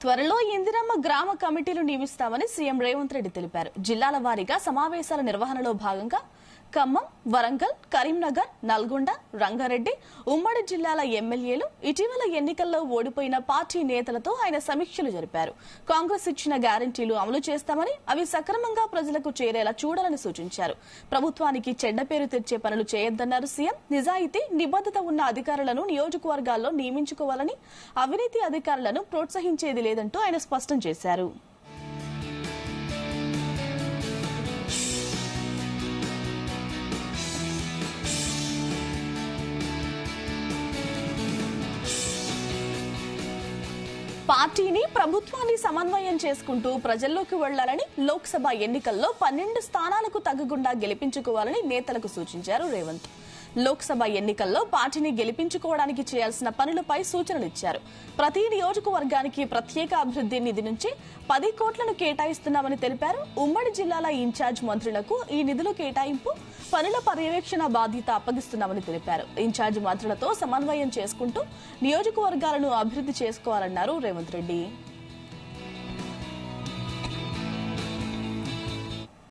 త్వరలో ఇందిరమ్మ గ్రామ కమిటీలు నియమిస్తామని సీఎం రేవంత్ రెడ్డి తెలిపారు జిల్లాల వారీగా సమావేశాల నిర్వహణలో భాగంగా ఖమ్మం వరంగల్ కరీంనగర్ నల్గొండ రంగారెడ్డి ఉమ్మడి జిల్లాల ఎమ్మెల్యేలు ఇటీవల ఎన్నికల్లో ఓడిపోయిన పార్టీ నేతలతో ఆయన సమీక్షలు జరిపారు కాంగ్రెస్ ఇచ్చిన గ్యారంటీలు అమలు చేస్తామని అవి సక్రమంగా ప్రజలకు చేరేలా చూడాలని సూచించారు ప్రభుత్వానికి చెడ్డ పేరు తెచ్చే పనులు చేయొద్దన్నారు సీఎం నిజాయితీ నిబద్దత ఉన్న అధికారులను నియోజకవర్గాల్లో నియమించుకోవాలని అవినీతి అధికారులను ప్రోత్సహించేది లేదంటూ ఆయన స్పష్టం చేశారు పార్టీని ప్రభుత్వాన్ని సమన్వయం చేసుకుంటూ ప్రజల్లోకి వెళ్లాలని లోక్సభ ఎన్నికల్లో పన్నెండు స్థానాలకు తగ్గకుండా గెలిపించుకోవాలని నేతలకు సూచించారు రేవంత్ లోక్సభ ఎన్నికల్లో పార్టీని గెలిపించుకోవడానికి చేయాల్సిన పనులపై సూచనలు ఇచ్చారు ప్రతి నియోజకవర్గానికి ప్రత్యేక అభివృద్ధి నిధి నుంచి పది కోట్లను కేటాయిస్తున్నామని తెలిపారు ఉమ్మడి జిల్లాల ఇన్ఛార్జ్ మంత్రులకు ఈ నిధుల కేటాయింపు పనుల పర్యవేక్షణ బాధ్యత అప్పగిస్తున్నామని తెలిపారు ఇన్ఛార్జ్ మంత్రులతో సమన్వయం చేసుకుంటూ నియోజకవర్గాలను అభివృద్ధి చేసుకోవాలన్నారు రేవంత్ రెడ్డి